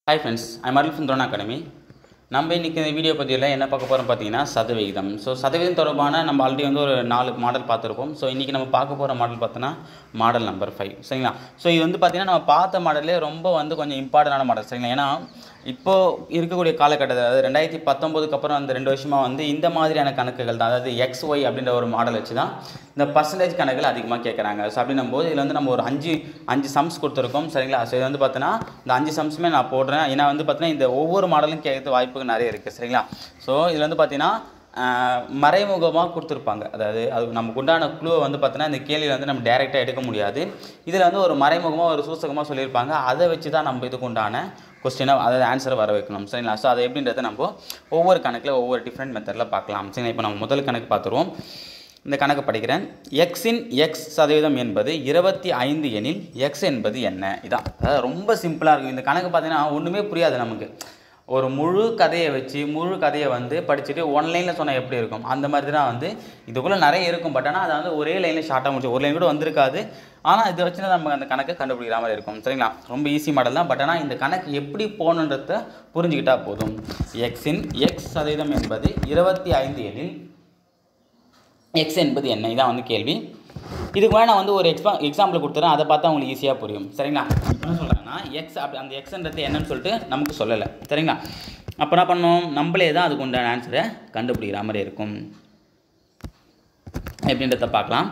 hi friends I'm Arul from throne academy நம்ம இன்றைக்கி இந்த வீடியோ பதிவில் என்ன பார்க்க போகிறோம் பார்த்தீங்கன்னா சதவிகிதம் ஸோ சதவீதம் தொடர்பான நம்ம ஆல்ரெடி வந்து ஒரு நாலு மாடல் பார்த்துருப்போம் ஸோ இன்றைக்கி நம்ம பார்க்க போகிற மாடல் பார்த்தோன்னா மாடல் நம்பர் ஃபைவ் சரிங்களா ஸோ இது வந்து பார்த்திங்கன்னா நம்ம பார்த்த மாடலே ரொம்ப வந்து கொஞ்சம் இம்பார்ட்டண்டான மாடல் சரிங்களா ஏன்னா இப்போது இருக்கக்கூடிய காலகட்டத்தில் அதாவது ரெண்டாயிரத்தி பத்தொம்போதுக்கு அப்புறம் அந்த ரெண்டு வருஷமாக வந்து இந்த மாதிரியான கணக்குகள் தான் அதாவது எக்ஸ் ஒய் அப்படின்ற ஒரு மாடல் வச்சு தான் இந்த பர்சன்டேஜ் கணக்குகள் அதிகமாக கேட்குறாங்க ஸோ அப்படின்னும் போது இதில் வந்து நம்ம ஒரு அஞ்சு அஞ்சு சம்ஸ் கொடுத்துருக்கோம் சரிங்களா ஸோ இது வந்து பார்த்தோன்னா இந்த அஞ்சு சம்ஸுமே நான் போடுறேன் ஏன்னா வந்து பார்த்தீங்கன்னா இந்த ஒவ்வொரு மாடலும் கேட்கறது வாய்ப்புகள் நிறைய இருக்குது சரிங்களா ஸோ இதில் வந்து பார்த்தீங்கன்னா மறைமுகமாக கொடுத்துருப்பாங்க அதாவது அது நமக்கு உண்டான க்ளூவை வந்து பார்த்தீங்கன்னா இந்த கேள்வியில் வந்து நம்ம டேரெக்டாக எடுக்க முடியாது இதில் வந்து ஒரு மறைமுகமாக ஒரு சூசகமாக சொல்லியிருப்பாங்க அதை வச்சு தான் நம்ம இதுக்கு உண்டான கொஸ்டினாக அதாவது ஆன்சரை வர வைக்கணும் சரிங்களா ஸோ அது எப்படின்றத நம்ம ஒவ்வொரு கணக்கில் ஒவ்வொரு டிஃப்ரெண்ட் மெத்தடில் பார்க்கலாம் சரிங்களா இப்போ நம்ம முதல் கணக்கு பார்த்துருவோம் இந்த கணக்கு படிக்கிறேன் எக்ஸின் எக்ஸ் சதவீதம் என்பது இருபத்தி ஐந்து எனில் எக்ஸ் என்பது என்ன இதான் அதாவது ரொம்ப சிம்பிளாக இருக்கும் இந்த கணக்கு பார்த்தீங்கன்னா ஒன்றுமே புரியாது நமக்கு ஒரு முழு கதையை வச்சு முழு கதையை வந்து படிச்சுட்டு ஒன் லைனில் சொன்னால் எப்படி இருக்கும் அந்த மாதிரி தான் வந்து இதுக்குள்ளே நிறைய இருக்கும் பட் ஆனால் அதை வந்து ஒரே லைனில் ஷார்ட்டாக முடிச்சு ஒரு லைன் கூட வந்திருக்காது ஆனால் இதை வச்சு நம்ம அந்த கணக்கை கண்டுபிடிக்கிற மாதிரி இருக்கும் சரிங்களா ரொம்ப ஈஸி மாடல் தான் பட் ஆனால் இந்த கணக்கு எப்படி போகணுன்றத புரிஞ்சுக்கிட்டா போதும் எக்ஸின் எக்ஸ் சதவீதம் என்பது இருபத்தி ஐந்து எனில் எக்ஸ் என்பது என்ன இதான் வந்து கேள்வி இதுக்கு மேலே நான் வந்து ஒரு எக்ஸா எக்ஸாம்பிள் கொடுத்துறேன் அதை பார்த்தா உங்களுக்கு ஈஸியாக புரியும் சரிங்களா என்ன சொல்கிறாங்கன்னா எக்ஸ் அப்படி அந்த எக்ஸ்ன்றது என்னன்னு சொல்லிட்டு நமக்கு சொல்லலை சரிங்களா அப்போ என்ன பண்ணோம் நம்மளே தான் அதுக்கு உண்டான ஆன்சரை கண்டுபிடிக்கிற மாதிரி இருக்கும் எப்படின்றத பார்க்கலாம்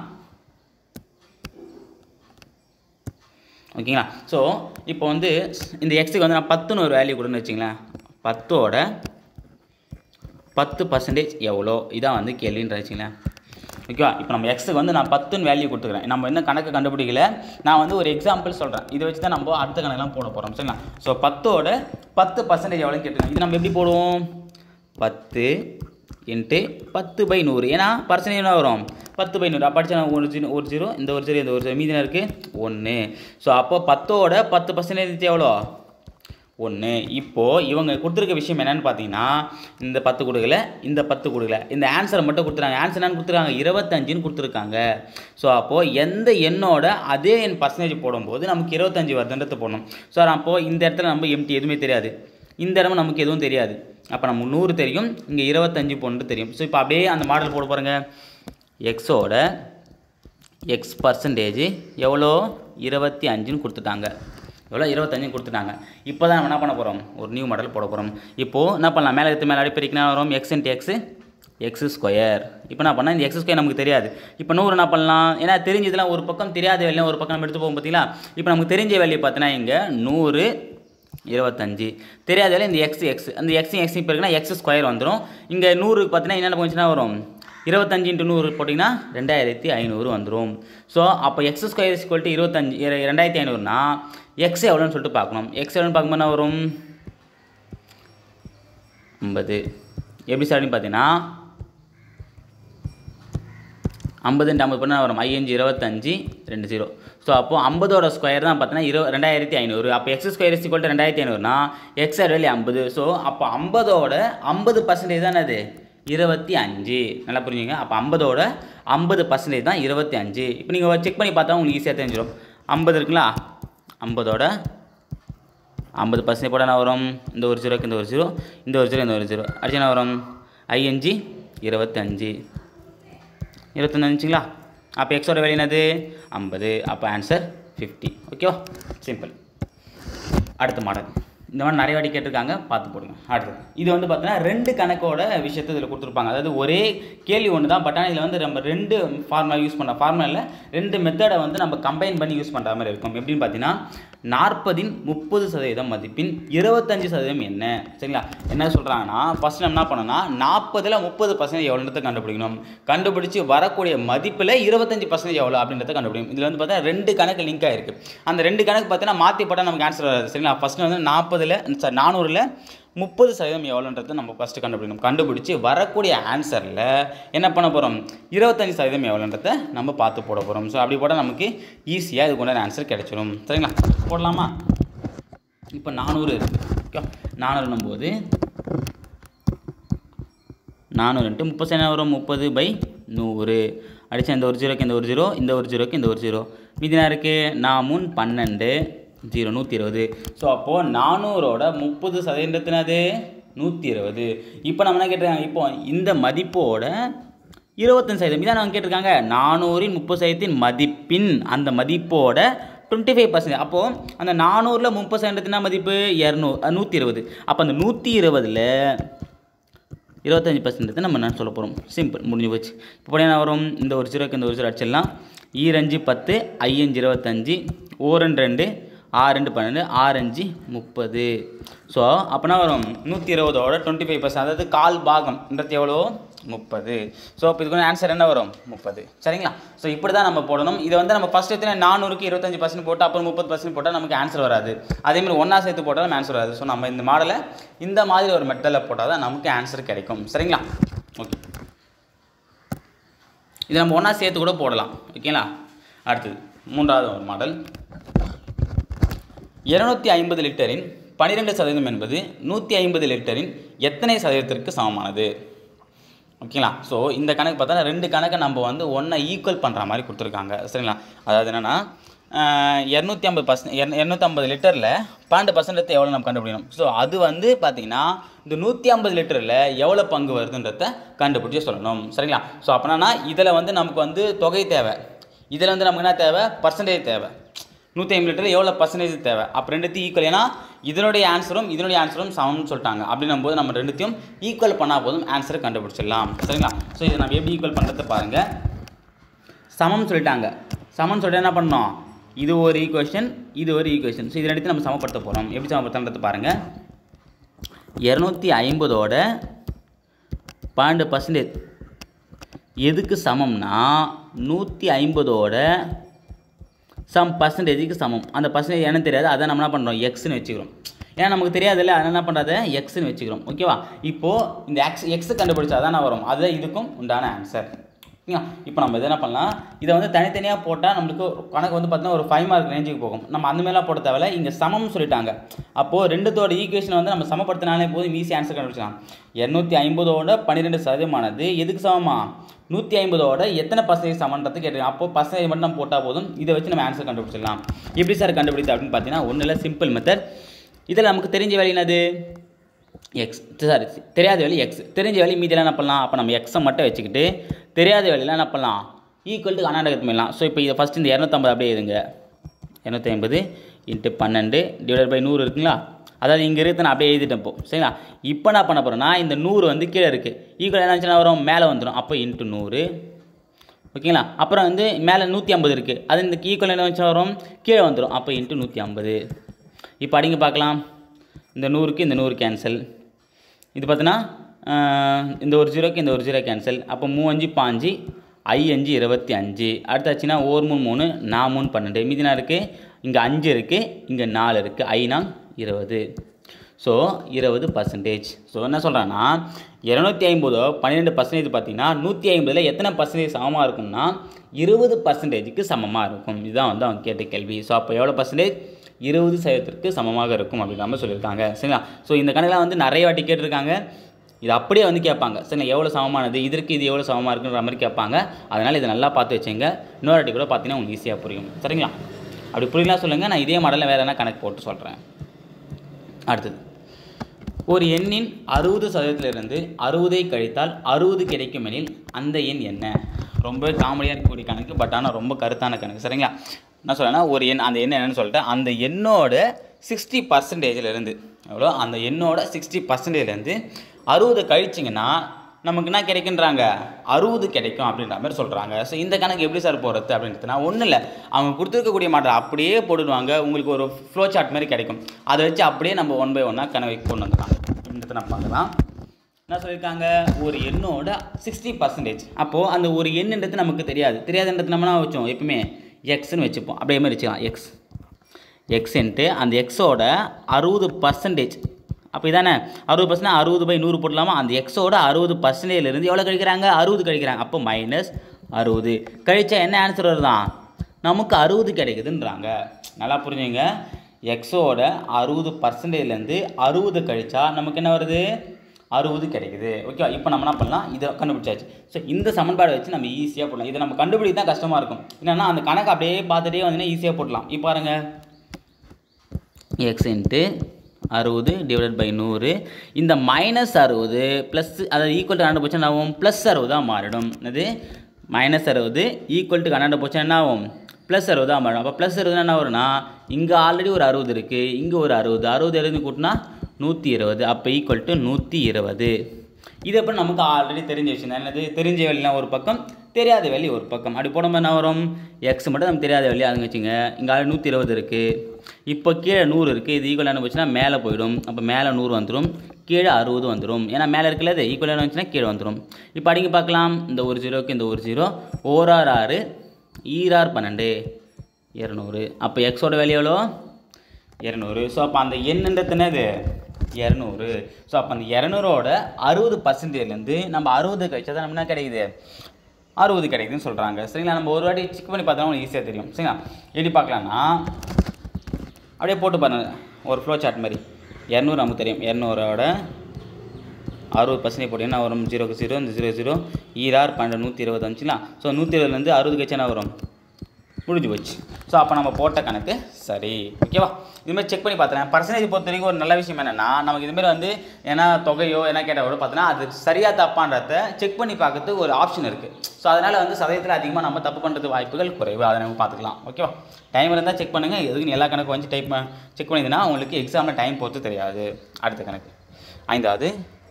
ஓகேங்களா ஸோ இப்போ வந்து இந்த எக்ஸுக்கு வந்து நான் பத்துன்னு ஒரு வேல்யூ கொடுன்னு வச்சிங்களேன் பத்தோட பத்து பர்சன்டேஜ் எவ்வளோ இதான் வந்து கேள்வின்னு வச்சுங்களேன் ஓகேவா இப்போ நம்ம எக்ஸுக்கு வந்து நான் பத்துன்னு வேல்யூ கொடுத்துக்கிறேன் நம்ம என்ன கணக்கு கண்டுபிடிக்கல நான் வந்து ஒரு எக்ஸாம்பிள் சொல்கிறேன் இதை வச்சு தான் நம்ம அடுத்த கணக்கெலாம் போட போகிறோம் சரிங்களா ஸோ பத்தோட பத்து பர்சன்டேஜ் எவ்வளோன்னு கேட்டுருக்கேன் இது நம்ம எப்படி போடுவோம் பத்து இன்ட்டு பத்து பை நூறு ஏன்னா பர்சன்டேஜ் என்ன வரும் பத்து பை நூறு அப்போ அடிச்சா ஒரு ஜீரோ ஒரு ஜீரோ இந்த ஒரு ஜீரோ இந்த ஒரு ஜீரோ மீதி இருக்குது ஒன்று ஸோ அப்போ பத்தோட பத்து பர்சன்டேஜ் எவ்வளோ ஒன்று இப்போது இவங்க கொடுத்துருக்க விஷயம் என்னென்னு பார்த்தீங்கன்னா இந்த பத்து கொடுக்கல இந்த பத்து கொடுக்கல இந்த ஆன்சரை மட்டும் கொடுத்துருக்காங்க ஆன்சர் என்னன்னு கொடுத்துருக்காங்க இருபத்தஞ்சுன்னு கொடுத்துருக்காங்க ஸோ அப்போது எந்த எண்ணோட அதே எண் பர்சன்டேஜ் போடும்போது நமக்கு இருபத்தஞ்சி வருதுன்றதை போடணும் ஸோ அப்போது இந்த இடத்துல நம்ம எம்டி எதுவுமே தெரியாது இந்த இடமும் நமக்கு எதுவும் தெரியாது அப்போ நம்ம நூறு தெரியும் இங்கே இருபத்தஞ்சி போன்று தெரியும் ஸோ இப்போ அப்படியே அந்த மாடல் போட பாருங்க எக்ஸோட எக்ஸ் பர்சன்டேஜ் எவ்வளோ இருபத்தி அஞ்சுன்னு கொடுத்துட்டாங்க எவ்வளோ இருபத்தஞ்சு கொடுத்துட்டாங்க இப்போ தான் நம்ம என்ன பண்ண போகிறோம் ஒரு நியூ மாடல் போட போகிறோம் இப்போது என்ன பண்ணலாம் மேலே எடுத்து மேலே அடிப்பறிக்கனா வரும் X into X X square இப்போ என்ன பண்ணால் இந்த எக்ஸ் ஸ்கொயர் நமக்கு தெரியாது இப்போ நூறு என்ன பண்ணலாம் ஏன்னா தெரிஞ்சதெல்லாம் ஒரு பக்கம் தெரியாத வேலையும் ஒரு பக்கம் நம்ம எடுத்து போகும் பார்த்தீங்களா இப்போ நமக்கு தெரிஞ்ச வேலையை பார்த்தீங்கன்னா இங்கே நூறு இருபத்தஞ்சி தெரியாத வேலை இந்த எக்ஸ் எக்ஸ் அந்த எக்ஸ் எக்ஸ் இப்போ இருக்குன்னா எக்ஸ் ஸ்கொயர் வந்துடும் இங்கே நூறுக்கு பார்த்தீங்கன்னா என்னென்ன போச்சுன்னா வரும் இருபத்தஞ்சி இன்ட்டு நூறு போட்டிங்கன்னா ரெண்டாயிரத்தி ஐநூறு வந்துடும் ஸோ அப்போ எக்ஸ் ஸ்கொயர் ஸ்கொல்ட்டு இருபத்தஞ்சி ரெண்டாயிரத்தி ஐநூறுனா எக்ஸ் எவ்வளோன்னு சொல்லிட்டு பார்க்கணும் எக்ஸ் எவ்வளோன்னு பார்க்கும்போது என்ன வரும் ஐம்பது எப்படி சார் அப்படின்னு பார்த்தீங்கன்னா ஐம்பதுன்ட்டு ஐம்பது பண்ணால் வரும் ஐயஞ்சு இருபத்தஞ்சி ரெண்டு ஜீரோ ஸோ அப்போது ஐம்பதோட ஸ்கொயர் தான் பார்த்தீங்கன்னா இரு ரெண்டாயிரத்தி ஐநூறு அப்போ எக்ஸ் ஸ்கொயர் இஸ் ஈக்குவல் ரெண்டாயிரத்தி ஐநூறுனா எக்ஸ் வேல்யூ ஐம்பது ஸோ அப்போ ஐம்பதோட ஐம்பது பர்சன்டேஜ் தான் அது இருபத்தி அஞ்சு நல்லா புரிஞ்சுங்க அப்போ ஐம்பதோட ஐம்பது பர்சன்டேஜ் தான் இருபத்தி அஞ்சு இப்போ நீங்கள் செக் பண்ணி பார்த்தா உங்களுக்கு ஈஸியாக தெரிஞ்சிடும் ஐம்பது இருக்குங்களா ஐம்பதோட ஐம்பது பர்சன்டேஜ் போட என்ன வரும் இந்த ஒரு ஜீரோக்கு இந்த ஒரு ஜீரோ இந்த ஒரு ஜீரோ இந்த ஒரு ஜீரோ அடிச்சு என்ன வரும் ஐஎன்ஜி இருபத்தஞ்சு இருபத்தஞ்சுங்களா அப்போ எக்ஸோட வேலை என்னது ஐம்பது அப்போ ஆன்சர் ஃபிஃப்டி ஓகேவா சிம்பிள் அடுத்த மாடல் இந்த மாதிரி நிறைய வாட்டி கேட்டிருக்காங்க பார்த்து போடுங்க அடுத்தது இது வந்து பார்த்தீங்கன்னா ரெண்டு கணக்கோட விஷயத்தை இதில் கொடுத்துருப்பாங்க அதாவது ஒரே கேள்வி ஒன்று தான் பட் ஆனால் இதில் வந்து நம்ம ரெண்டு ஃபார்முலா யூஸ் பண்ண ஃபார்முலாவில் ரெண்டு மெத்தடை வந்து நம்ம கம்பைன் பண்ணி யூஸ் பண்ணுற மாதிரி இருக்கும் எப்படின்னு பார்த்தீங்கன்னா நாற்பதின் முப்பது சதவீதம் மதிப்பின் இருபத்தஞ்சு சதவீதம் என்ன சரிங்களா என்ன சொல்கிறாங்கன்னா ஃபஸ்ட் நம்ம என்ன பண்ணோம்னா நாற்பதில் முப்பது பர்சன்டேஜ் எவ்வளோன்றதை கண்டுபிடிக்கணும் கண்டுபிடிச்சி வரக்கூடிய மதிப்பில் இருபத்தஞ்சு பர்சன்டேஜ் எவ்வளோ அப்படின்றத கண்டுபிடிக்கும் இதில் வந்து பார்த்தா ரெண்டு கணக்கு லிங்க் ஆகிருக்கு அந்த ரெண்டு கணக்கு பார்த்தீங்கன்னா மாற்றி போட்டால் நமக்கு ஆன்சர் வராது சரிங்களா ஃபஸ்ட்டு வந்து நாற்பதில் சாரி நானூறில் முப்பது சதவீதம் எவ்வளோன்றது நம்ம ஃபஸ்ட்டு கண்டுபிடிக்கணும் கண்டுபிடிச்சி வரக்கூடிய ஆன்சரில் என்ன பண்ண போகிறோம் இருபத்தஞ்சி சதவீதம் எவ்வளோன்றதை நம்ம பார்த்து போட போகிறோம் ஸோ அப்படி போட்டால் நமக்கு ஈஸியாக இதுக்கு உண்டான ஆன்சர் கிடைச்சிடும் சரிங்களா போடலாமா இப்போ நானூறு இருக்குது ஓகே நானூறுனும் போது நானூறு இன்ட்டு முப்பது என்ன வரும் முப்பது பை நூறு அடித்தா இந்த ஒரு ஜீரோக்கு இந்த ஒரு ஜீரோ இந்த ஒரு ஜீரோக்கு இந்த ஒரு ஜீரோ மீதி என்ன இருக்குது நான் முன் பன்னெண்டு ஜீரோ நூற்றி இருபது ஸோ அப்போது நானூறோட முப்பது சதவீதத்தினது நூற்றி இருபது இப்போ நம்ம என்ன கேட்டிருக்காங்க இப்போ இந்த மதிப்போட இருபத்தஞ்சு சதவீதம் இதான் அவங்க கேட்டிருக்காங்க நானூறின் முப்பது சதவீதத்தின் மதிப்பின் அந்த மதிப்போட டுவெண்ட்டி ஃபைவ் பர்சன்ட் அப்போது அந்த நானூறில் முப்பது சதவீதத்தினா மதிப்பு இரநூ நூற்றி இருபது அப்போ அந்த நூற்றி இருபதில் இருபத்தஞ்சி பர்சன்ட் நம்ம என்ன சொல்ல போகிறோம் சிம்பிள் முடிஞ்சு போச்சு இப்போ என்ன வரும் இந்த ஒரு ஜீரோக்கு இந்த ஒரு ஜீரோ அடிச்சிடலாம் ஈரஞ்சு பத்து ஐயஞ்சு இருபத்தஞ்சி ஓரண்டு ரெண்டு ஆறு ரெண்டு பன்னெண்டு ஆறஞ்சு முப்பது ஸோ அப்போனா வரும் நூற்றி இருபதோட டுவெண்ட்டி ஃபைவ் பர்சன்ட் அதாவது கால் பாகம்ன்றது எவ்வளோ முப்பது ஸோ இப்போ இதுக்கு ஆன்சர் என்ன வரும் முப்பது சரிங்களா ஸோ இப்படி தான் நம்ம போடணும் இதை வந்து நம்ம ஃபஸ்ட் எடுத்து நானூறுக்கு இருபத்தஞ்சு பர்சன்ட் போட்டு அப்புறம் முப்பது பர்சன்ட் போட்டால் நமக்கு ஆன்சர் வராது அதேமாதிரி ஒன்றா சேர்த்து போட்டால் நம்ம ஆன்சர் வராது ஸோ நம்ம இந்த மாடலை இந்த மாதிரி ஒரு மெத்தடில் போட்டால் தான் நமக்கு ஆன்சர் கிடைக்கும் சரிங்களா ஓகே இதை நம்ம ஒன்றா சேர்த்து கூட போடலாம் ஓகேங்களா அடுத்தது மூன்றாவது ஒரு மாடல் இருநூத்தி ஐம்பது லிட்டரின் பன்னிரெண்டு சதவீதம் என்பது நூற்றி ஐம்பது லிட்டரின் எத்தனை சதவீதத்திற்கு சமமானது ஓகேங்களா ஸோ இந்த கணக்கு பார்த்தா ரெண்டு கணக்கை நம்ம வந்து ஒன்றை ஈக்குவல் பண்ணுற மாதிரி கொடுத்துருக்காங்க சரிங்களா அதாவது என்னென்னா இரநூத்தி ஐம்பது பர்சன்ட் இரநூத்தம்பது லிட்டரில் பன்னெண்டு பர்சன்ட் எவ்வளோ நம்ம கண்டுபிடிக்கணும் ஸோ அது வந்து பார்த்திங்கன்னா இந்த நூற்றி ஐம்பது லிட்டரில் எவ்வளோ பங்கு வருதுன்றத கண்டுபிடிச்சி சொல்லணும் சரிங்களா ஸோ அப்படின்னா இதில் வந்து நமக்கு வந்து தொகை தேவை இதில் வந்து நமக்கு என்ன தேவை பர்சன்டேஜ் தேவை நூற்றி ஐம்பது லிட்டர் எவ்வளோ பர்சன்டேஜ் தேவை அப்போ ரெண்டுத்தையும் ஈக்குவல் ஏன்னா இதனுடைய ஆன்சரும் இதனுடைய ஆன்சரும் சமம்னு சொல்லிட்டாங்க அப்படின்னும் போது நம்ம ரெண்டுத்தையும் ஈக்குவல் பண்ணால் போதும் ஆன்சரை கண்டுபிடிச்சிடலாம் சரிங்களா ஸோ இதை நம்ம எப்படி ஈக்குவல் பண்ணுறதை பாருங்கள் சமம் சொல்லிட்டாங்க சமம்னு சொல்லிட்டு என்ன பண்ணோம் இது ஒரு ஈக்குவேஷன் இது ஒரு ஈக்குவேஷன் ஸோ இது ரெண்டுத்தையும் நம்ம சமப்படுத்த போகிறோம் எப்படி சமப்படுத்துறது பாருங்கள் இரநூத்தி ஐம்பதோட பன்னெண்டு பர்சன்டேஜ் எதுக்கு சமம்னா நூற்றி ஐம்பதோட சம் பர்சன்டேஜுக்கு சமம் அந்த பர்சன்டேஜ் என்ன தெரியாது அதை நம்ம என்ன பண்ணுறோம் எக்ஸ்னு வச்சுக்கிறோம் ஏன்னா நமக்கு தெரியாதுல்ல அதை என்ன பண்ணுறது எக்ஸ்னு வச்சுக்கிறோம் ஓகேவா இப்போது இந்த எக்ஸ் எக்ஸ் கண்டுபிடிச்சா தானே வரும் அதுதான் இதுக்கும் உண்டான ஆன்சர் ஓகேங்களா இப்போ நம்ம இதை என்ன பண்ணலாம் இதை வந்து தனித்தனியாக போட்டால் நம்மளுக்கு கணக்கு வந்து பார்த்தீங்கன்னா ஒரு ஃபைவ் மார்க் ரேஞ்சுக்கு போகும் நம்ம அந்த மாதிரிலாம் போட தேவையில்ல இங்கே சமம்னு சொல்லிட்டாங்க அப்போது ரெண்டுத்தோட ஈக்குவேஷன் வந்து நம்ம சமப்படுத்தினாலே போதும் ஈஸி ஆன்சர் கண்டுபிடிச்சலாம் இரநூத்தி ஐம்பதோட பன்னிரெண்டு சதவீதமானது எதுக்கு சமமா நூற்றி ஐம்பதோட எத்தனை பர்சன்டேஜ் சமன்றது கேட்டு அப்போ பர்சன்டேஜ் மட்டும் நம்ம போட்டால் போதும் இதை வச்சு நம்ம ஆன்சர் கண்டுபிடிச்சிடலாம் எப்படி சார் கண்டுபிடித்து அப்படின்னு பார்த்தீங்கன்னா ஒன்றும் இல்லை சிம்பிள் மெத்தட் இதில் நமக்கு தெரிஞ்ச வேலை என்னது எக்ஸ் சாரி தெரியாத வேலை எக்ஸ் தெரிஞ்ச வேலை மீதியெல்லாம் என்ன பண்ணலாம் அப்போ நம்ம எக்ஸை மட்டும் வச்சுக்கிட்டு தெரியாத வேலையெல்லாம் என்ன பண்ணலாம் ஈக்குவல் டு கர்நாடகத்து பண்ணலாம் ஸோ இப்போ இதை ஃபஸ்ட் இந்த இரநூத்தம்பது அப்படியே எழுதுங்க இரநூத்தி ஐம்பது இன்ட்டு பன்னெண்டு டிவைட் பை நூறு இருக்குங்களா அதாவது இங்கே இருக்கு நான் அப்படியே எழுதிட்டேன் இப்போ சரிங்களா இப்போ என்ன பண்ண போகிறேன்னா இந்த நூறு வந்து கீழே இருக்குது ஈக்குவல் என்ன வரும் மேலே வந்துடும் அப்போ இன்ட்டு நூறு ஓகேங்களா அப்புறம் வந்து மேலே நூற்றி ஐம்பது இருக்குது அது இந்த ஈக்குவல் என்ன வச்சு வரும் கீழே வந்துடும் அப்போ இன்ட்டு நூற்றி ஐம்பது இப்போ அடிங்க பார்க்கலாம் இந்த நூறுக்கு இந்த நூறு கேன்சல் இது பார்த்தீங்கன்னா இந்த ஒரு ஜீரோக்கு இந்த ஒரு ஜீரோ கேன்சல் அப்போ மூவஞ்சு பாஞ்சு ஐ அஞ்சு இருபத்தி அஞ்சு அடுத்தாச்சுன்னா ஓர் மூணு மூணு நான் மூணு பன்னெண்டு மீதினா இருக்குது இங்கே அஞ்சு இருக்குது இங்கே நாலு இருக்குது ஐநா இருபது ஸோ இருபது பர்சன்டேஜ் ஸோ என்ன சொல்கிறேன்னா இரநூத்தி ஐம்பதோ பன்னிரெண்டு பர்சன்டேஜ் பார்த்தீங்கன்னா நூற்றி ஐம்பதில் எத்தனை பர்சன்டேஜ் சமமாக இருக்கும்னா இருபது பர்சன்டேஜுக்கு சமமாக இருக்கும் இதுதான் வந்து அவங்க கேட்ட கேள்வி ஸோ அப்போ எவ்வளோ பர்சன்டேஜ் இருபது சதவீதத்திற்கு சமமாக இருக்கும் அப்படின்ற மாதிரி சொல்லியிருக்காங்க சரிங்களா ஸோ இந்த கணக்கெலாம் வந்து நிறைய வாட்டி கேட்டிருக்காங்க இது அப்படியே வந்து கேட்பாங்க சரிங்களா எவ்வளோ சமமானது இதற்கு இது எவ்வளோ சமமாக இருக்குன்ற மாதிரி கேட்பாங்க அதனால் இதை நல்லா பார்த்து வச்சுங்க இன்னொரு வாட்டி கூட பார்த்தீங்கன்னா உங்களுக்கு ஈஸியாக புரியும் சரிங்களா அப்படி புரியலாம் சொல்லுங்கள் நான் இதே மாடலில் வேறு என்ன கணக்கு போட்டு சொல்கிறேன் அடுத்தது ஒரு எண்ணின் அறுபது சதவீதத்திலிருந்து அறுபதை கழித்தால் அறுபது கிடைக்கும் எனில் அந்த எண் என்ன ரொம்ப காமெடியாக இருக்கக்கூடிய கணக்கு பட் ஆனால் ரொம்ப கருத்தான கணக்கு சரிங்களா என்ன சொல்கிறேன்னா ஒரு எண் அந்த எண் என்னன்னு சொல்லிட்டு அந்த எண்ணோட சிக்ஸ்டி பர்சன்டேஜிலேருந்து எவ்வளோ அந்த எண்ணோட சிக்ஸ்டி பர்சன்டேஜ்லேருந்து அறுபது கழிச்சிங்கன்னா நமக்கு என்ன கிடைக்குன்றாங்க அறுபது கிடைக்கும் அப்படின்ற மாதிரி சொல்கிறாங்க ஸோ இந்த கணக்கு எப்படி சார் போகிறது அப்படின்றதுனா ஒன்றும் இல்லை அவங்க கொடுத்துருக்கக்கூடிய மாடல் அப்படியே போட்டுடுவாங்க உங்களுக்கு ஒரு ஃப்ளோ சார்ட் மாதிரி கிடைக்கும் அதை வச்சு அப்படியே நம்ம ஒன் பை ஒன்னாக கணக்கு கொண்டு வந்துடலாம் அப்படின்றத நம்ம பார்க்கலாம் என்ன சொல்லியிருக்காங்க ஒரு எண்ணோட சிக்ஸ்டி பர்சன்டேஜ் அப்போது அந்த ஒரு எண்ணுன்றது நமக்கு தெரியாது தெரியாதுன்றது நம்ம என்ன வச்சோம் எப்பவுமே எக்ஸ்ன்னு வச்சுப்போம் அப்படியே மாதிரி வச்சுக்கலாம் எக்ஸ் எக்ஸ்ன்ட்டு அந்த எக்ஸோட அறுபது பர்சன்டேஜ் அப்போ இதானே அறுபது பர்சன்ட் அறுபது பை நூறு போடலாமா அந்த எக்ஸோட அறுபது பர்சன்டேஜ்லேருந்து எவ்வளோ கழிக்கிறாங்க அறுபது கழிக்கிறாங்க அப்போ மைனஸ் அறுபது கழிச்சா என்ன ஆன்சர் வருதான் நமக்கு அறுபது கிடைக்குதுன்றாங்க நல்லா புரிஞ்சுங்க எக்ஸோட அறுபது பர்சன்டேஜ்லேருந்து அறுபது கழிச்சா நமக்கு என்ன வருது அறுபது கிடைக்குது ஓகேவா இப்போ நம்ம என்ன பண்ணலாம் இதை கண்டுபிடிச்சாச்சு ஸோ இந்த சமன்பாடை வச்சு நம்ம ஈஸியாக போடலாம் இதை நம்ம கண்டுபிடிக்க தான் கஷ்டமாக இருக்கும் என்னென்னா அந்த கணக்கு அப்படியே பார்த்துட்டே வந்தீங்கன்னா ஈஸியாக போடலாம் இப்போ பாருங்கள் எக்ஸ் இன்ட்டு அறுபது டிவைடட் பை நூறு இந்த மைனஸ் அறுபது ப்ளஸ் அதாவது ஈக்குவல் டு ஹண்ட்ரட் போச்சு என்ன ஆகும் ப்ளஸ் அறுபதாக மாறிடும் அது மைனஸ் அறுபது ஈக்குவல் டு ஹண்ட்ரட் போச்சு என்ன ஆகும் ப்ளஸ் அறுபதாக மாறிடும் அப்போ ப்ளஸ் அறுபது என்ன வரும்னா இங்கே ஆல்ரெடி ஒரு அறுபது இருக்குது இங்கே ஒரு அறுபது அறுபது எழுதி கூட்டினா நூற்றி இருபது அப்போ ஈக்குவல் டு நூற்றி இருபது இது அப்புறம் நமக்கு ஆல்ரெடி தெரிஞ்ச விஷயம் தான் என்னது தெரிஞ்ச வேலைலாம் ஒரு பக்கம் தெரியாத வேலி ஒரு பக்கம் அப்படி போடும்போது என்ன வரும் எக்ஸ் மட்டும் நமக்கு தெரியாத வேலையாக அதுங்க வச்சுங்க இங்கே ஆல்ரெடி நூற்றி இருபது இருக்குது இப்போ கீழே நூறு இருக்குது இது ஈக்குவல் என்ன போச்சுன்னா மேலே போயிடும் அப்போ மேலே நூறு வந்துடும் கீழே அறுபது வந்துடும் ஏன்னா மேலே இருக்கல அது ஈக்குவல் என்ன வந்துச்சுன்னா கீழே வந்துடும் இப்போ அடிங்க பார்க்கலாம் இந்த ஒரு ஜீரோக்கு இந்த ஒரு ஜீரோ ஓரார் ஆறு ஈரார் பன்னெண்டு இரநூறு அப்போ எக்ஸோட வேல்யூ எவ்வளோ இரநூறு ஸோ அப்போ அந்த எண்ணுன்றது என்னது இரநூறு ஸோ அப்போ அந்த இரநூறோட அறுபது பர்சன்டேஜ்லேருந்து நம்ம அறுபது கழிச்சா தான் நம்ம என்ன கிடைக்குது அறுபது கிடைக்குதுன்னு சொல்கிறாங்க சரிங்களா நம்ம ஒரு வாட்டி செக் பண்ணி பார்த்தா உங்களுக்கு ஈஸியாக தெரியும் சரிங்களா எப்படி பார்க்கலான்னா அப்படியே போட்டு பாருங்க ஒரு ஃப்ளோ சார்ட் மாதிரி இரநூறு நமக்கு தெரியும் இரநூறோட அறுபது பர்சன்டேஜ் போட்டிங்கன்னா வரும் ஜீரோக்கு ஜீரோ இந்த ஜீரோ ஜீரோ ஈரார் பன்னெண்டு நூற்றி இருபது வந்துச்சுங்களா ஸோ நூற்றி இருபதுலேருந்து அறுபது கழிச்சு என்ன வரும் முடிஞ்சு போச்சு ஸோ அப்போ நம்ம போட்ட கணக்கு சரி ஓகேவா இதுமாதிரி செக் பண்ணி பார்த்தேன் பர்சன்டேஜ் பொறுத்த வரைக்கும் ஒரு நல்ல விஷயம் என்னென்னா நமக்கு இதுமாரி வந்து ஏன்னா தொகையோ என்ன கேட்டால் கூட பார்த்தோன்னா அது சரியாக தப்பான்றத செக் பண்ணி பார்க்கறதுக்கு ஒரு ஆப்ஷன் இருக்குது ஸோ அதனால் வந்து சதவீதத்தில் அதிகமாக நம்ம தப்பு பண்ணுறது வாய்ப்புகள் குறைவு அதை நம்ம பார்த்துக்கலாம் ஓகேவா டைம் இருந்தால் செக் பண்ணுங்கள் எதுக்கு நீ எல்லா கணக்கும் வந்து டைப் செக் பண்ணிங்கன்னா உங்களுக்கு எக்ஸாமில் டைம் பொறுத்து தெரியாது அடுத்த கணக்கு ஐந்தாவது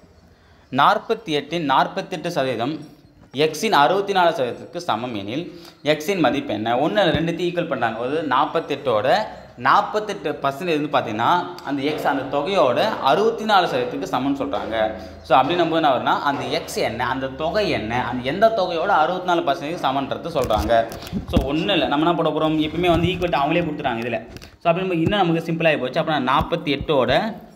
நாற்பத்தி எட்டின் நாற்பத்தெட்டு சதவீதம் எக்ஸின் அறுபத்தி நாலு சதவீதத்துக்கு சமம் எனில் எக்ஸின் மதிப்பு என்ன ஒன்று ரெண்டுத்தையும் ஈக்குவல் பண்ணுறாங்க ஒரு நாற்பத்தெட்டோட நாற்பத்தெட்டு பர்சன்டேஜ் வந்து பார்த்தீங்கன்னா அந்த எக்ஸ் அந்த தொகையோட அறுபத்தி நாலு சதவீதத்துக்கு சமம்னு சொல்கிறாங்க ஸோ அப்படின்னும் போது என்ன வரும்னா அந்த எக்ஸ் என்ன அந்த தொகை என்ன அந்த எந்த தொகையோட அறுபத்தி நாலு பர்சன்டேஜ் சமன்றது சொல்கிறாங்க ஸோ ஒன்றும் இல்லை நம்ம என்ன போட போகிறோம் எப்பவுமே வந்து ஈக்குவல் அவங்களே கொடுத்துறாங்க இதில் ஸோ அப்படின்னு இன்னும் நமக்கு சிம்பிளாகி போச்சு அப்புறம் நாற்பத்தி எட்டோட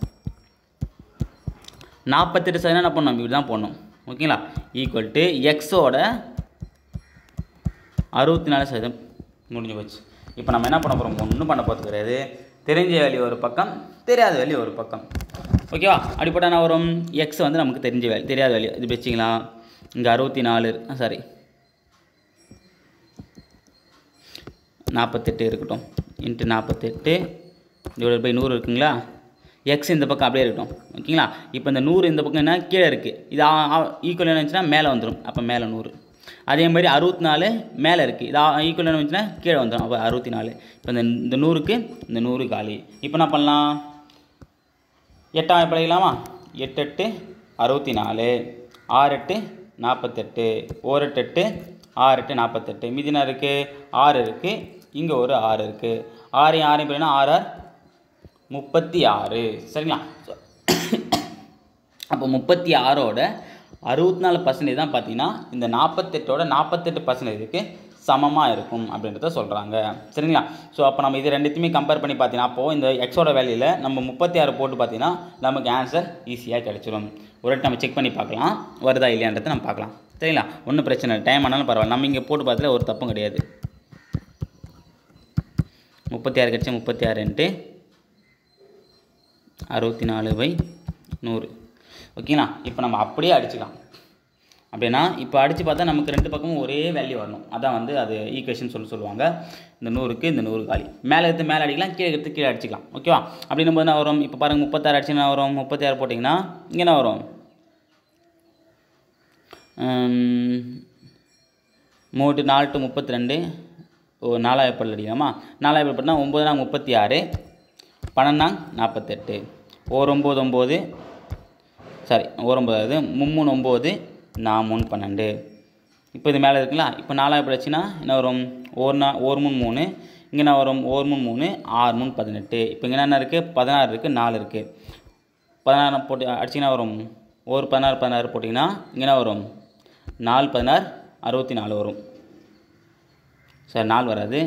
நாற்பத்தெட்டு சதவீதம் என்ன பண்ணணும் இப்படி தான் போடணும் ஓகேங்களா ஈக்குவல் டு எக்ஸோட அறுபத்தி நாலு சதவீதம் முடிஞ்சு போச்சு இப்போ நம்ம என்ன பண்ண போகிறோம் ஒன்றும் பண்ண போகிறது கிடையாது தெரிஞ்ச வேல்யூ ஒரு பக்கம் தெரியாத வேல்யூ ஒரு பக்கம் ஓகேவா அப்படி போட்டால் என்ன வரும் எக்ஸ் வந்து நமக்கு தெரிஞ்ச வேல்யூ தெரியாத வேல்யூ இது வச்சிங்களா இங்கே அறுபத்தி நாலு சாரி நாற்பத்தெட்டு இருக்கட்டும் இன்ட்டு நாற்பத்தெட்டு டிவைட் பை நூறு இருக்குங்களா எக்ஸ் இந்த பக்கம் அப்படியே இருக்கட்டும் ஓகேங்களா இப்போ இந்த நூறு இந்த பக்கம் என்ன கீழே இருக்குது இது ஈக்குவல் என்ன இருந்துச்சுன்னா மேலே வந்துடும் அப்போ மேலே நூறு அதே மாதிரி அறுபத்தி நாலு மேலே இருக்குது இது ஈக்குவல் என்ன வந்துச்சுன்னா கீழே வந்துடும் அப்போ அறுபத்தி நாலு இப்போ இந்த இந்த நூறுக்கு இந்த நூறு காலி இப்போ என்ன பண்ணலாம் எட்டாம் படிக்கலாமா எட்டு எட்டு அறுபத்தி நாலு ஆறு எட்டு நாற்பத்தெட்டு ஓர் எட்டு எட்டு ஆறு எட்டு நாற்பத்தெட்டு மீதி என்ன இருக்குது ஆறு இருக்குது இங்கே ஒரு ஆறு இருக்குது ஆறையும் ஆறையும் போயினா ஆறு ஆறு முப்பத்தி ஆறு சரிங்களா அப்போ முப்பத்தி ஆறோட அறுபத்தி நாலு பர்சன்டேஜ் தான் பார்த்தீங்கன்னா இந்த நாற்பத்தெட்டோட நாற்பத்தெட்டு பர்சன்டேஜுக்கு சமமாக இருக்கும் அப்படின்றத சொல்கிறாங்க சரிங்களா ஸோ அப்போ நம்ம இது ரெண்டுத்தையுமே கம்பேர் பண்ணி பார்த்தீங்கன்னா அப்போது இந்த எக்ஸோட வேலையில் நம்ம முப்பத்தி ஆறு போட்டு பார்த்தீங்கன்னா நமக்கு ஆன்சர் ஈஸியாக கிடச்சிரும் ஒரு வாட்டி நம்ம செக் பண்ணி பார்க்கலாம் வருதா இல்லையான்றதை நம்ம பார்க்கலாம் சரிங்களா ஒன்றும் பிரச்சனை இல்லை டைம் ஆனாலும் பரவாயில்ல நம்ம இங்கே போட்டு பார்த்ததுல ஒரு தப்பும் கிடையாது முப்பத்தி ஆறு கிடச்சி முப்பத்தி ஆறுன்ட்டு அறுபத்தி நாலு பை நூறு ஓகேங்களா இப்போ நம்ம அப்படியே அடிச்சுக்கலாம் அப்படின்னா இப்போ அடித்து பார்த்தா நமக்கு ரெண்டு பக்கமும் ஒரே வேல்யூ வரணும் அதான் வந்து அது ஈக்குவேஷன் சொல்லி சொல்லுவாங்க இந்த நூறுக்கு இந்த நூறு காலி மேலே எடுத்து மேலே அடிக்கலாம் கீழே எடுத்து கீழே அடிச்சிக்கலாம் ஓகேவா அப்படின்னும் போது என்ன வரும் இப்போ பாருங்கள் முப்பத்தாறு அடிச்சு என்ன வரும் முப்பத்தி ஆறு போட்டிங்கன்னா இங்கே என்ன வரும் மூணு நாலு டு முப்பத்தி ரெண்டு ஓ நாலாயிரம் பல் அடிக்கலாமா நாலாயிரம் பல்னா ஒம்பது நாள் முப்பத்தி ஆறு பன்னெண்டாங் நாற்பத்தெட்டு ஓர் ஒம்பது ஒம்பது சாரி ஓர் ஒம்பதாவது மும்மூணு ஒம்பது நான் மூணு பன்னெண்டு இப்போ இது மேலே இருக்குங்களா இப்போ நாலாயிரம் படிச்சுன்னா என்ன வரும் ஒரு நா ஒரு மூணு மூணு இங்கே என்ன வரும் ஒரு மூணு மூணு ஆறு மூணு பதினெட்டு இப்போ இங்கே என்ன இருக்குது பதினாறு இருக்குது நாலு இருக்குது பதினாறு போட்டு அடிச்சிங்கன்னா வரும் ஒரு பதினாறு பதினாறு போட்டிங்கன்னா இங்கே என்ன வரும் நாலு பதினாறு அறுபத்தி நாலு வரும் சார் நாலு வராது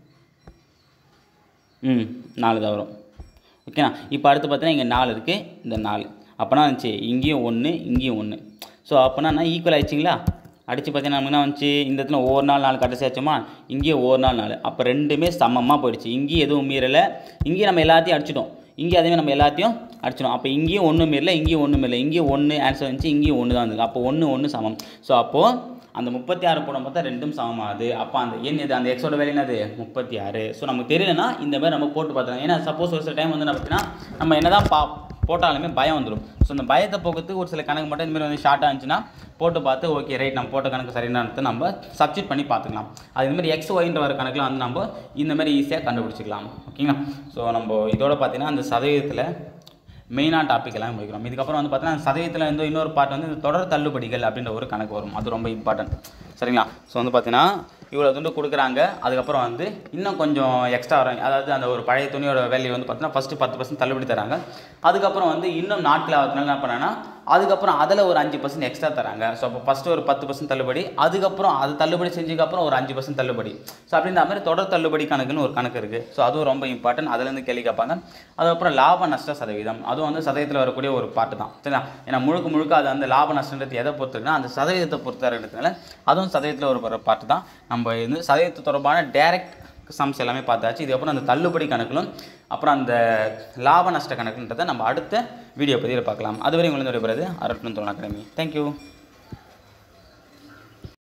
ம் நாலு தான் வரும் ஓகேண்ணா இப்போ அடுத்து பார்த்தீங்கன்னா இங்கே நாலு இருக்குது இந்த நாலு அப்போனா வந்துச்சு இங்கேயும் ஒன்று இங்கேயும் ஒன்று ஸோ அப்போனா ஈக்குவல் ஆயிடுச்சிங்களா அடித்து பார்த்தீங்கன்னா நமக்கு என்ன வந்துச்சு இந்த இடத்துல ஒவ்வொரு நாள் நாலு கட்ட சேர்த்தோமா இங்கேயும் ஒவ்வொரு நாள் நாலு அப்போ ரெண்டுமே சமமாக போயிடுச்சு இங்கேயும் எதுவும் மீறலை இங்கேயும் நம்ம எல்லாத்தையும் அடிச்சிட்டோம் இங்கே அதேமாதிரி நம்ம எல்லாத்தையும் அடிச்சிடும் அப்போ இங்கேயும் ஒன்றும் மீறல இங்கேயும் ஒன்றும் மீறல இங்கேயும் ஒன்று ஆன்சர் வந்துச்சு இங்கேயும் ஒன்று தான் வந்தது அப்போ ஒன்று ஒன்று சமம் ஸோ அப்போது அந்த முப்பத்தி ஆறு போடும் பார்த்தா ரெண்டும் சமமாகுது அப்போ அந்த எண் எது அந்த எக்ஸோட வேலை என்னது முப்பத்தி ஆறு ஸோ நமக்கு தெரியலனா இந்த மாதிரி நம்ம போட்டு பார்த்தோம் ஏன்னா சப்போஸ் ஒரு சில டைம் வந்து என்ன பார்த்தீங்கன்னா நம்ம என்ன தான் பா போட்டாலுமே பயம் வந்துடும் ஸோ அந்த பயத்தை போக்குறதுக்கு ஒரு சில கணக்கு மட்டும் இந்த மாதிரி வந்து ஷார்ட்டாக இருந்துச்சுன்னா போட்டு பார்த்து ஓகே ரைட் நம்ம போட்ட கணக்கு சரியானது நம்ம சப்ஸ்டிட் பண்ணி பார்த்துக்கலாம் அது இந்த மாதிரி எக்ஸ் ஒயின்ற வர கணக்கில் வந்து நம்ம இந்த மாதிரி ஈஸியாக கண்டுபிடிச்சிக்கலாம் ஓகேங்களா ஸோ நம்ம இதோட பார்த்தீங்கன்னா அந்த சதவீதத்தில் மெயினான டாபிக் எல்லாம் முடிக்கிறோம் இதுக்கப்புறம் வந்து பார்த்தீங்கன்னா சதவீதத்தில் வந்து இன்னொரு பார்ட் வந்து இந்த தொடர் தள்ளுபடிகள் அப்படின்ற ஒரு கணக்கு வரும் அது ரொம்ப இம்பார்ட்டன்ட் சரிங்களா ஸோ வந்து பார்த்தீங்கன்னா இவ்வளோ துண்டு கொடுக்குறாங்க அதுக்கப்புறம் வந்து இன்னும் கொஞ்சம் எக்ஸ்ட்ரா வரும் அதாவது அந்த ஒரு பழைய துணியோட வேல்யூ வந்து பார்த்தீங்கன்னா ஃபஸ்ட்டு பத்து பர்சன்ட் தள்ளுபடி தராங்க அதுக்கப்புறம் வந்து இன்னும் நாட்கள் ஆகிறதுனால என்ன பண்ணேன்னா அதுக்கப்புறம் அதில் ஒரு அஞ்சு பர்சன்ட் எக்ஸ்ட்ரா தராங்க ஸோ அப்போ ஃபஸ்ட்டு ஒரு பத்து பர்சன்ட் தள்ளுபடி அதுக்கப்புறம் அது தள்ளுபடி செஞ்சதுக்கப்புறம் ஒரு அஞ்சு பர்சன்ட் தள்ளுபடி ஸோ அப்படின்ற மாதிரி தொடர் தள்ளுபடி கணக்குன்னு ஒரு கணக்கு இருக்குது ஸோ அதுவும் ரொம்ப இம்பார்ட்டன்ட் அதுலேருந்து கேள்வி கேட்பாங்க அதுக்கப்புறம் லாப நஷ்ட சதவீதம் அதுவும் வந்து சதவீதத்தில் வரக்கூடிய ஒரு பாட்டு தான் சரிங்களா ஏன்னா முழுக்க முழுக்க அது அந்த லாப நஷ்டன்றது எதை பொறுத்துருக்குன்னா அந்த சதவீதத்தை பொறுத்தா இருக்கிறதுனால அதுவும் சதவீதத்தில் ஒரு ஒரு பாட்டு தான் நம்ம வந்து சதவீதத்து தொடர்பான டேரக்ட் சம்ஸ் எல்லாமே பார்த்தாச்சு இதுக்கப்புறம் அந்த தள்ளுபடி கணக்கிலும் அப்புறம் அந்த லாப நஷ்ட கணக்குன்றதை நம்ம அடுத்த வீடியோ பதிவில் பார்க்கலாம் அதுவரை உங்களுக்கு விடைபெறுது அரட்டன் தோழன் அகாடமி தேங்க்யூ